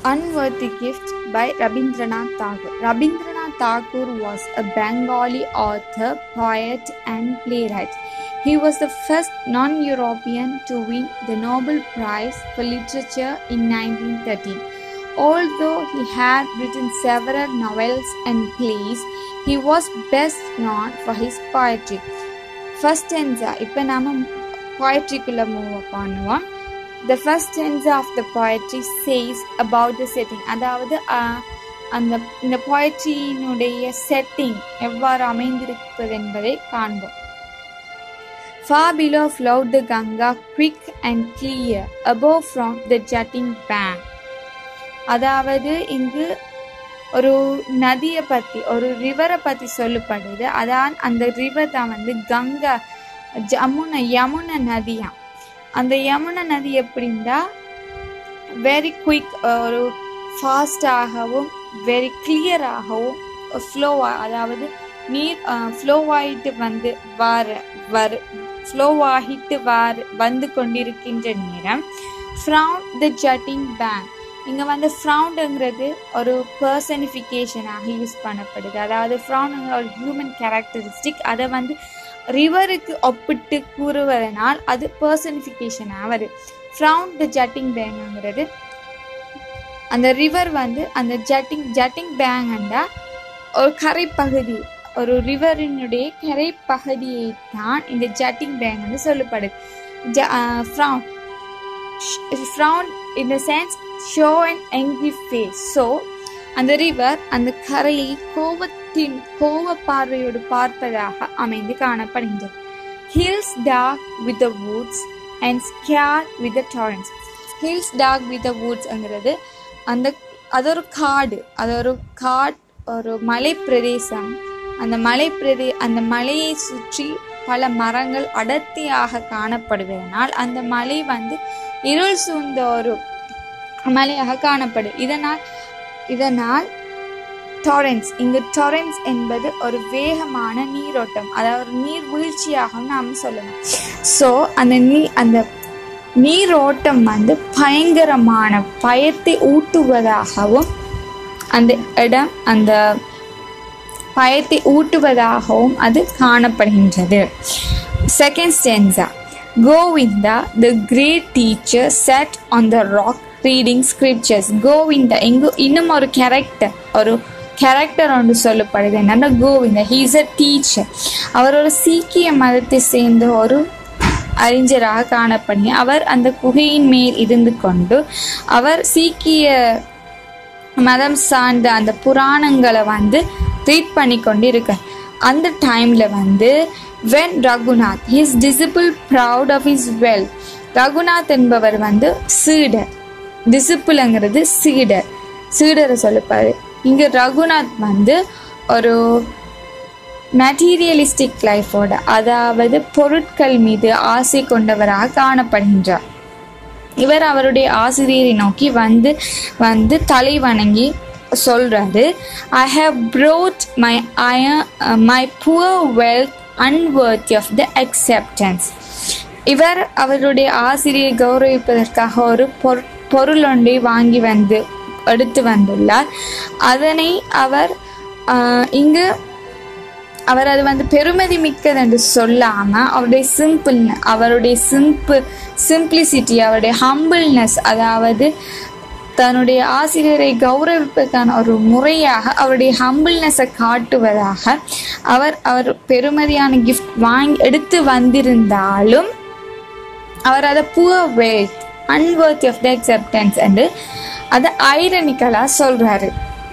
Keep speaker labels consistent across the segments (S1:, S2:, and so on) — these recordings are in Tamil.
S1: Unworthy Gift by Rabindranath Tagore. Rabindranath Tagore was a Bengali author, poet, and playwright. He was the first non European to win the Nobel Prize for Literature in 1913. Although he had written several novels and plays, he was best known for his poetry. First stanza இப்போ நாம poetryக்குள்ள மூவ் பண்ணுவோம் the first stanza of the poetry says about the setting அதாவது ஆஹ், அந்த இந்த poetryயினுடைய செட்டிங் எவ்வாறு அமைந்திருப்பது என்பதை காண்போம் Far below flowed the Ganga, quick and clear, above from the jutting bank. அதாவது இங்கு ஒரு நதியை பற்றி ஒரு ரிவரை பற்றி சொல்லப்படுது அதான் அந்த ரிவர் தான் வந்து கங்கா ஜமுனை யமுனை நதியாம் அந்த யமுனை நதி எப்படின்னா வெரி குயிக் ஒரு ஃபாஸ்டாகவும் வெரி கிளியராகவும் ஃப்ளோ அதாவது நீர் ஃப்ளோ ஆகிட்டு வந்து வார வரு ஃப்ளோ ஆகிட்டு வார வந்து கொண்டிருக்கின்ற நேரம் ஃப்ரவுண்ட் த ஜட்டிங் பேங்க் இங்கே வந்து ஃப்ரவுண்டுங்கிறது ஒரு பர்சனிஃபிகேஷனாக யூஸ் பண்ணப்படுது அதாவது ஃப்ரவுண்டுங்கிற ஒரு ஹியூமன் கேரக்டரிஸ்டிக் அதை வந்து ரிவருக்கு ஒப்பிட்டு கூறுவதனால் அது பர்சனிஃபிகேஷனாக வருது ஃப்ரவுண்ட் த ஜட்டிங் பேங்குங்கிறது அந்த ரிவர் வந்து அந்த ஜட்டிங் ஜட்டிங் பேங்கண்டா ஒரு கரைப்பகுதி ஒரு ரிவரினுடைய கரைப்பகுதியை தான் இந்த ஜட்டிங் பேங்க் வந்து சொல்லப்படுது ஜ frowned frowned in the sense show and angry face so அந்த ரிவர் அந்த கரையை கோபத்தின் கோப பார்வையோடு பார்ப்பதாக அமைந்து காணப்படுகின்றது hills dark with the woods and scare with the torrents hills dark with the வுட்ஸ்ங்கிறது அந்த அது ஒரு காடு அது ஒரு காட் ஒரு மலை பிரதேசம் அந்த மலை பிரதே அந்த மலையை சுற்றி பல மரங்கள் அடர்த்தியாக காணப்படுவதனால் அந்த மலை வந்து இருள் சூழ்ந்த ஒரு மலையாக காணப்படும் இதனால் இதனால் டொரன்ஸ் இங்கு டொரன்ஸ் என்பது ஒரு வேகமான நீரோட்டம் அதாவது ஒரு நீர் வீழ்ச்சியாக நாம் சொல்லலாம் ஸோ அந்த நீ அந்த நீரோட்டம் வந்து பயங்கரமான பயத்தை ஊட்டுவதாகவும் அந்த இடம் அந்த பயத்தை ஊட்டுவதாகவும் அது காணப்படுகின்றது second stanza Govinda the great teacher set on the rock reading scriptures Govinda இங்கு இன்னும் ஒரு கேரக்டர் ஒரு கேரக்டர் ஒன்று சொல்லப்படுது என்னன்னா Govinda he is a teacher அவர் ஒரு சீக்கிய மதத்தை சேர்ந்த ஒரு அறிஞராக காணப்படுங்க அவர் அந்த குகையின் மேல் இருந்து கொண்டு அவர் சீக்கிய மதம் சார்ந்த அந்த புராணங்களை வந்து ரீட் பண்ணி கொண்டு இருக்க அந்த டைம்ல வந்து when Raghunath his disciple proud of his well Raghunath என்பவர் வந்து சீடர் டிசிபிள்ங்கிறது சீடர் சீடரை சொல்லப்பாரு இங்க ரகுநாத் வந்து ஒரு மெட்டீரியலிஸ்டிக் லைஃபோட அதாவது பொருட்கள் மீது ஆசை கொண்டவராக காணப்படுகின்றார் இவர் அவருடைய ஆசிரியரை நோக்கி வந்து வந்து தலை வணங்கி சொல்றாரு I have brought my my poor wealth unworthy of the acceptance இவர் அவருடைய ஆசிரியை கௌரவிப்பதற்காக ஒரு பொரு பொருள் ஒன்றை வாங்கி வந்து எடுத்து வந்துள்ளார் அதனை அவர் ஆஹ், இங்கு அவர் அது வந்து பெருமதி மிக்கது என்று சொல்லாம அவருடைய சிம்பிள் அவருடைய சிம்பிள் சிம்பிளிசிட்டி அவருடைய ஹம்பிள்னஸ் அதாவது தன்னுடைய ஆசிரியரை கௌரவிப்பதற்கான ஒரு முறையாக அவருடைய ஹம்பிள்னஸை காட்டுவதாக அவர் அவர் பெருமதியான கிஃப்ட் வாங்கி எடுத்து வந்திருந்தாலும் அவர் அதை poor wealth unworthy of the acceptance என்று அதை ஐரனிக்கலாக சொல்றாரு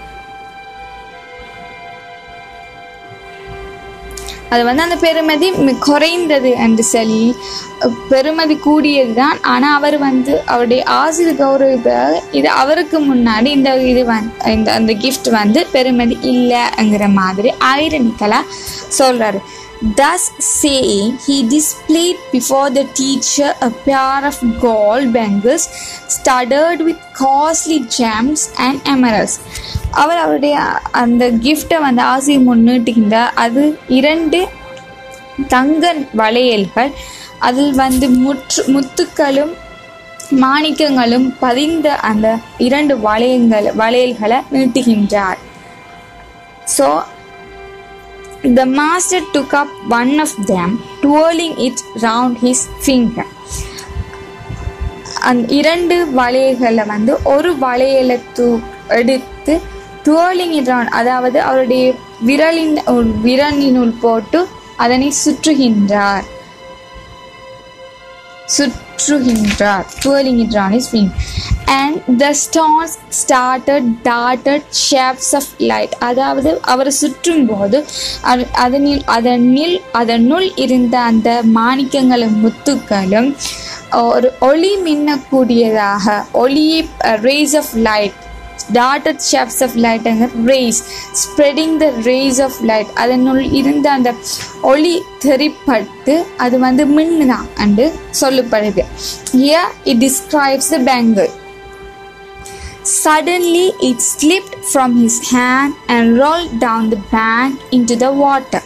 S1: அது வந்து அந்த பெருமதி மி- குறைந்தது என்று சொல்லி அஹ், பெருமதி கூடியது தான் ஆனால் அவர் வந்து அவருடைய ஆசிரியர் கௌரவிப்பதாக இது அவருக்கு முன்னாடி இந்த இது வந்து இந்த அந்த கிஃப்ட் வந்து பெருமதி இல்லைங்கிற மாதிரி ஐரனிக்கலாக சொல்கிறாரு Thus saying, he displayed before the teacher a pair of gold bangles studded with costly gems and emeralds. அவர் அவருடைய அந்த கிஃப்டை வந்து ஆசையை முன்னிட்டுகின்றார் அது இரண்டு தங்க வளையல்கள் அதில் வந்து முற்று முத்துக்களும் மாணிக்கங்களும் பதிந்த அந்த இரண்டு வளையங்கள் வளையல்களை நீட்டுகின்றார் so The master took up one of them, twirling it round his finger. அந்த இரண்டு வளையல்களை வந்து ஒரு வளையலை தூ எடுத்து டுவர்லிங் இட்ரான் அதாவது அவருடைய விரலின் ஒரு விரலினுள் போட்டு அதனை சுற்றுகின்றார் சுற்றுகின்றார் twirling it around his finger and the stars started darted shafts of light அதாவது அவர் சுற்றும் போது அது- அதனில் அதனில் அதனுள் இருந்த அந்த மாணிக்கங்களும் முத்துக்களும் ஒரு ஒளி மின்னக்கூடியதாக ஒளியை ரேஸ் ஆஃப் லைட் டாட்டட் shafts of light rays spreading the rays of light அதனுள் இருந்த அந்த ஒளி தெரிப்பட்டு அது வந்து மின்னுதான் என்று சொல்லப்படுது here it describes the bangle Suddenly it slipped from his hand and rolled down the bank into the water.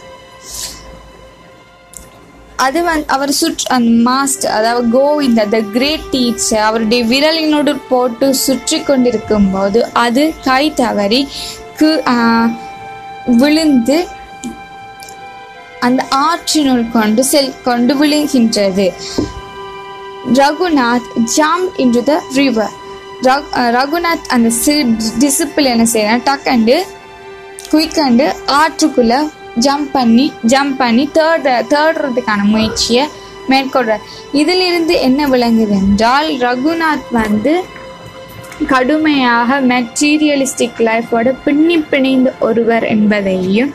S1: அது வந்து அவர் சுற்று அந்த மாஸ்டர் அதாவது கோவிந்த த கிரேட் டீச்சர் அவருடைய விரலினோடு போட்டு சுற்றி கொண்டிருக்கும் போது அது கை தவறி கு ஆஹ், விழுந்து அந்த ஆற்றினுள் கொண்டு செல் கொண்டு விழுகின்றது Raghunath jump into the river Raghunath அந்த சி டிசிப்பிள் என்ன செய்யறான் டக்கண்டு குயிக்கண்டு ஆற்றுக்குள்ள ஜம்ப் பண்ணி ஜம்ப் பண்ணி தேர்ட் தேடுறதுக்கான முயற்சியை மேற்கொள்றார் இதிலிருந்து என்ன விளங்குது என்றால் ரகுநாத் வந்து கடுமையாக மெட்டீரியலிஸ்டிக் லைஃபோட பின்னி பிணைந்த ஒருவர் என்பதையும்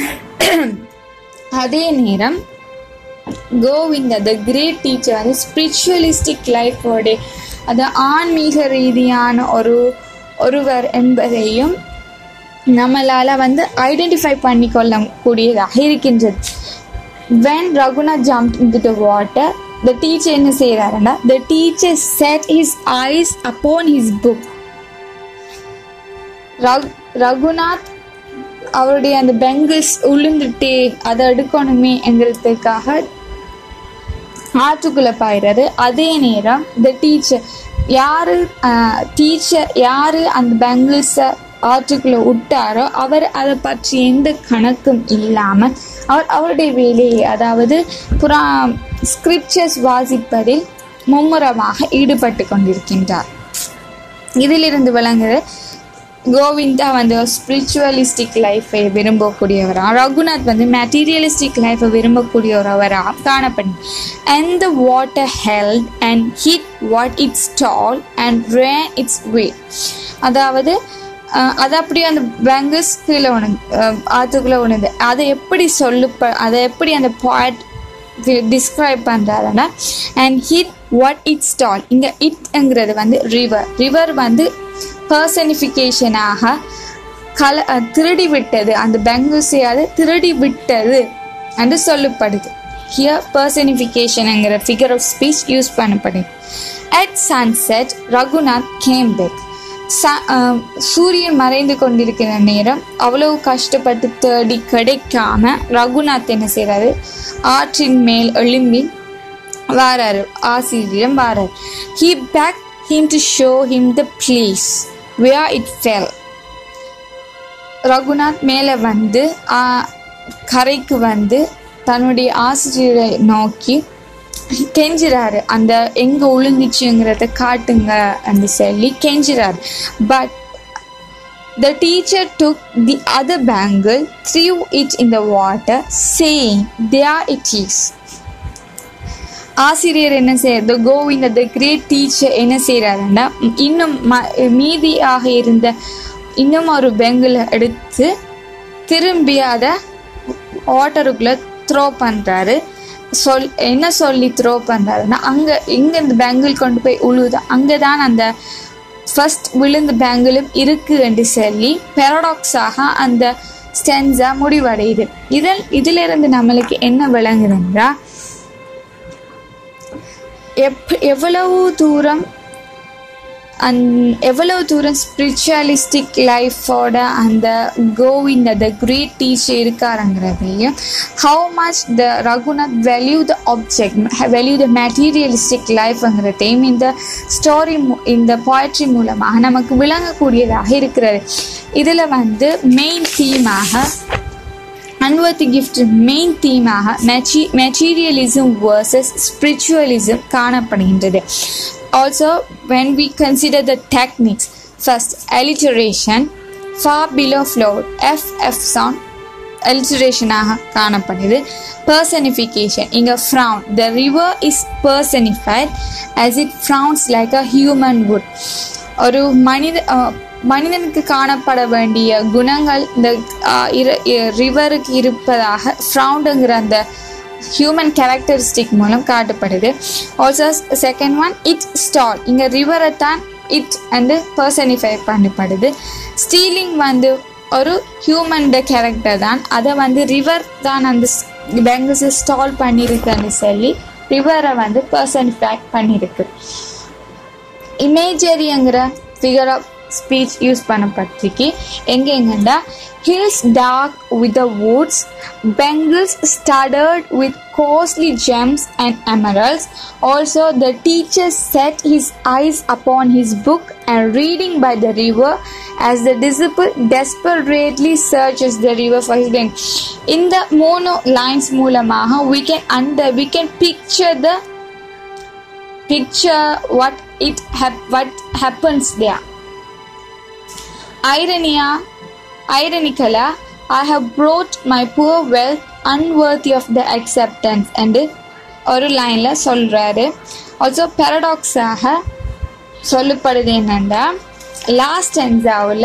S1: அதே நேரம் கோவிந்த த கிரேட் டீச்சர் வந்து ஸ்பிரிச்சுவலிஸ்டிக் லைஃபோட அது ஆன்மீக ரீதியான ஒரு ஒருவர் என்பதையும் நம்மளால வந்து ஐடென்டிஃபை பண்ணி கொள்ளக்கூடியதாக இருக்கின்றது when Raghunath jumped into the water the teacher என்ன செய்கிறாருன்னா the teacher set his eyes upon his book Raghu Raghunath அவருடைய அந்த பெங்கிள்ஸ் உளுந்துட்டே அதை எடுக்கணுமே என்கிறதுக்காக ஆற்றுக்குள்ள பாயிறாரு அதே நேரம் த டீச்சர் யாரு டீச்சர் யாரு அந்த பெங்கிள்ஸை ஆற்றுக்குள்ள விட்டாரோ அவர் அதை பற்றி எந்த கணக்கும் இல்லாமல் அவர் அவருடைய வேலையை அதாவது புறா ஸ்கிரிப்சர்ஸ் வாசிப்பதில் மும்முரமாக ஈடுபட்டு கொண்டிருக்கின்றார் இதிலிருந்து விளங்குது கோவிந்தா வந்து ஸ்பிரிச்சுவலிஸ்டிக் லைஃபை விரும்பக்கூடியவரா ரகுநாத் வந்து மெட்டீரியலிஸ்டிக் லைஃபை விரும்பக்கூடியவராக காணப்படும் and the water held and hid what it stole and ran its way அதாவது அஹ், அது அப்படியே அந்த பேங்கிள்ஸ் கீழே உணர்ந்து ஆற்றுக்குள்ளே உணர்ந்து அதை எப்படி சொல்லு அதை எப்படி அந்த பாட் டிஸ்கிரைப் பண்ணுறாருன்னா and hid what it stole இங்கே இட்ங்கிறது வந்து ரிவர் ரிவர் வந்து பர்சனிஃபிகேஷனாக கல அஹ் திருடி விட்டது அந்த பெங்குஸை அது திருடி விட்டது என்று சொல்லப்படுது ஹியர் பர்சனிஃபிகேஷனுங்கிற ஃபிகர் ஆஃப் ஸ்பீச் யூஸ் பண்ணப்படுது at sunset Raghunath came back ச- அஹ் சூரியன் மறைந்து கொண்டிருக்கிற நேரம் அவ்வளவு கஷ்டப்பட்டு தேடி கிடைக்காம ரகுநாத் என்ன செய்றாரு ஆற்றின் மேல் எழும்பி வாராரு ஆசிரியரிடம் வாராரு he beg him to show him the place where it fell Raghunath மேலே வந்து ஆ, கரைக்கு வந்து தன்னுடைய ஆசிரியரை நோக்கி கெஞ்சுறாரு அந்த எங்கே ஒழுங்குச்சுங்கிறத காட்டுங்க என்று சொல்லி கெஞ்சுறாரு but The teacher took the other bangle, threw it in the water, saying, There it is. ஆசிரியர் என்ன செய்யறது கோவிந்த த கிரேட் டீச்சர் என்ன செய்யறாருன்னா இன்னும் ம மீதியாக இருந்த இன்னும் ஒரு பெங்கில் எடுத்து திரும்பி அதை வாட்டருக்குள்ள த்ரோ பண்ணுறாரு சொல் என்ன சொல்லி த்ரோ பண்ணுறாருன்னா அங்கே எங்கே இந்த பேங்கிள் கொண்டு போய் உழுவுதோ அங்கே தான் அந்த ஃபர்ஸ்ட் விழுந்த பேங்கிளும் இருக்கு என்று சொல்லி பெரடாக்ஸாக அந்த ஸ்டென்ஸா முடிவடையுது இதில் இதிலிருந்து நம்மளுக்கு என்ன விளங்குதுன்றா எப் எவ்வளவு தூரம் அந் எவ்வளோ தூரம் ஸ்பிரிச்சுவலிஸ்டிக் லைஃபோட அந்த கோவிந்த் த கிரேட் டீச்சர் இருக்காருங்கிறதையும் how much the Raghunath value the object value the materialistic லைஃப்ங்கிறதையும் இந்த ஸ்டோரி இந்த poetry மூலமாக நமக்கு விளங்கக்கூடியதாக இருக்கிறது இதில் வந்து மெயின் தீமாக அன்வர்த்தி கிஃப்ட் மெயின் தீமாக மெச்சி மெட்டீரியலிசம் வர்சஸ் ஸ்பிரிச்சுவலிசம் காணப்படுகின்றது also when we consider the techniques first alliteration for below floor F F sound அலிட்டரேஷனாக காணப்படுது பர்சனிஃபிகேஷன் இங்கே frown the river is personified as it frowns like a human would ஒரு மனித அஹ், மனிதனுக்கு காணப்பட வேண்டிய குணங்கள் இந்த ரிவருக்கு இருப்பதாக ஃப்ரவுண்டுங்கிற அந்த ஹியூமன் கேரக்டரிஸ்டிக் மூலம் காட்டப்படுது also second one it stole இங்கே ரிவரை தான் இட் அண்டு பர்சனிஃபை பண்ணப்படுது ஸ்டீலிங் வந்து ஒரு ஹியூமன் கேரக்டர் தான் அதை வந்து ரிவர் தான் அந்த பெங்கல்ஸை ஸ்டால் பண்ணியிருக்குன்னு சொல்லி ரிவரை வந்து பர்சனிஃபை பண்ணியிருக்கு இமேஜரிங்கிற ஃபிகர் ஆஃப் ஸ்பீச் யூஸ் பண்ணப்பட்டிருக்கு எங்கே எங்கண்டா hills dark with the woods bangles studded with costly gems and emeralds also the teacher set his eyes upon his book and reading by the river as the disciple desperately searches the river for his பெங் இந்த மூணு லைன்ஸ் மூலமாக we can under we can picture the picture what it hap- what happens there irony ironically i have brought my poor wealth unworthy of the acceptance and ஒரு லைனில் சொல்கிறாரு ஆல்சோ பேரடாக்ஸாக சொல்லப்படுது என்னென்னா லாஸ்ட் என்ஸாவில்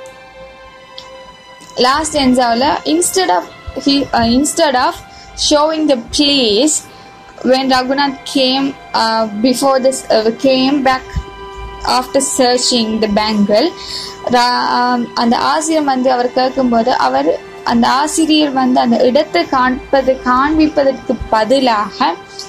S1: லாஸ்ட் என்ஸாவில் instead of he uh, instead of showing the place when Raghunath came uh, before this uh, came back after searching the bangle ரா- ஆம், அந்த ஆசிரியர் வந்து அவர் கேட்கும்போது அவர் அந்த ஆசிரியர் வந்து அந்த இடத்தை காண்பது காண்பிப்பதற்கு பதிலாக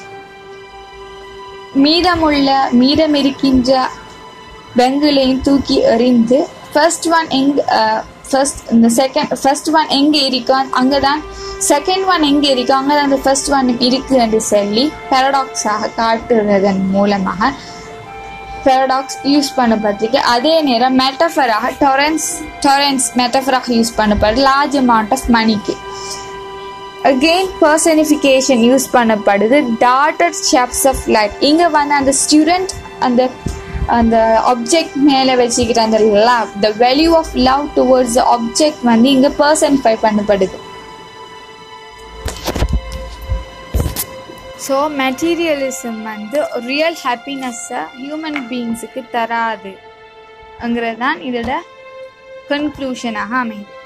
S1: மீதமுள்ள மீதம் இருக்கின்ற பெங்குலையும் தூக்கி எறிந்து ஃபர்ஸ்ட் ஒன் எங் ஃபர்ஸ்ட் இந்த செகண்ட் ஃபர்ஸ்ட் ஒன் எங்கே இருக்கோ அங்கே தான் செகண்ட் ஒன் எங்கே இருக்கோ அங்கே தான் அந்த ஃபர்ஸ்ட் ஒன் இருக்கு என்று சொல்லி பேரடாக்ஸாக காட்டுறதன் மூலமாக பேரடாக்ஸ் யூஸ் பண்ணப்பட்டிருக்கு அதே நேரம் மெட்டஃபராக டொரன்ஸ் டொரன்ஸ் மெட்டஃபராக யூஸ் பண்ணப்படுது லார்ஜ் அமௌண்ட் ஆஃப் மணிக்கு அகெயின் பர்சனிஃபிகேஷன் யூஸ் பண்ணப்படுது டாட்டர் ஷாப்ஸ் ஆஃப் லைட் இங்கே வந்து அந்த ஸ்டூடெண்ட் அந்த அந்த ஆப்ஜெக்ட் மேலே வச்சுக்கிற அந்த love the value of love towards the object வந்து இங்கே பர்சனிஃபை பண்ணப்படுது ஸோ மெட்டீரியலிசம் வந்து ரியல் ஹாப்பினஸ்ஸை ஹியூமன் பீயிங்ஸுக்கு தராது ங்கிறது தான் இதோட கன்க்ளூஷனாக அமையுது